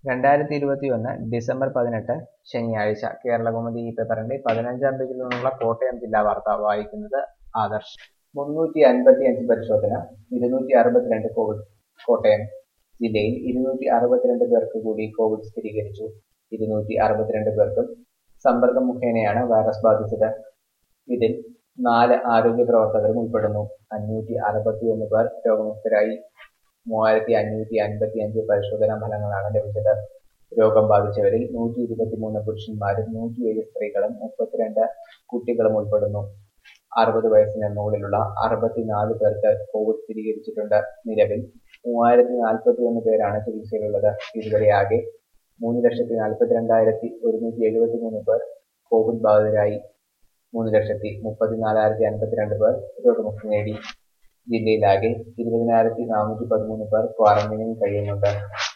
രണ്ടായിരത്തി ഇരുപത്തിയൊന്ന് ഡിസംബർ പതിനെട്ട് ശനിയാഴ്ച കേരളകൗമുദി ഈ പേപ്പറിന്റെ പതിനഞ്ചാം പേജിൽ നിന്നുള്ള കോട്ടയം ജില്ലാ വാർത്ത വായിക്കുന്നത് ആദർശ് മുന്നൂറ്റി അൻപത്തി അഞ്ച് പരിശോധന ഇരുന്നൂറ്റി അറുപത്തിരണ്ട് കോവിഡ് കോട്ടയം ജില്ലയിൽ ഇരുന്നൂറ്റി അറുപത്തിരണ്ട് പേർക്ക് കൂടി കോവിഡ് സ്ഥിരീകരിച്ചു ഇരുന്നൂറ്റി അറുപത്തിരണ്ട് പേർക്കും സമ്പർക്കം മുഖേനയാണ് വൈറസ് ബാധിച്ചത് ഇതിൽ നാല് ആരോഗ്യ പ്രവർത്തകരും ഉൾപ്പെടുന്നു അഞ്ഞൂറ്റി അറുപത്തിയൊന്ന് പേർ രോഗമുക്തരായി മൂവായിരത്തി അഞ്ഞൂറ്റി അൻപത്തി അഞ്ച് പരിശോധനാ ഫലങ്ങളാണ് ലഭിച്ചത് രോഗം ബാധിച്ചവരിൽ നൂറ്റി ഇരുപത്തിമൂന്ന് പുരുഷന്മാരും നൂറ്റിയേഴ് സ്ത്രീകളും മുപ്പത്തിരണ്ട് കുട്ടികളും ഉൾപ്പെടുന്നു അറുപത് വയസ്സിന് മുകളിലുള്ള അറുപത്തിനാല് പേർക്ക് കോവിഡ് സ്ഥിരീകരിച്ചിട്ടുണ്ട് നിലവിൽ മൂവായിരത്തി നാൽപ്പത്തി ഒന്ന് പേരാണ് ചികിത്സയിലുള്ളത് ഇതുവരെ ആകെ മൂന്ന് ലക്ഷത്തി നാൽപ്പത്തിരണ്ടായിരത്തി ഒരുന്നൂറ്റി എഴുപത്തി മൂന്ന് പേർ കോവിഡ് ബാധിതരായി മൂന്ന് ലക്ഷത്തി മുപ്പത്തിനാലായിരത്തി അൻപത്തിരണ്ട് പേർ രോഗമുക്തി നേടി ജില്ലയിലാകെ ഇരുപതിനായിരത്തി നാനൂറ്റി പതിമൂന്ന് പേർ ക്വാറന്റൈനിൽ കഴിയുന്നുണ്ട്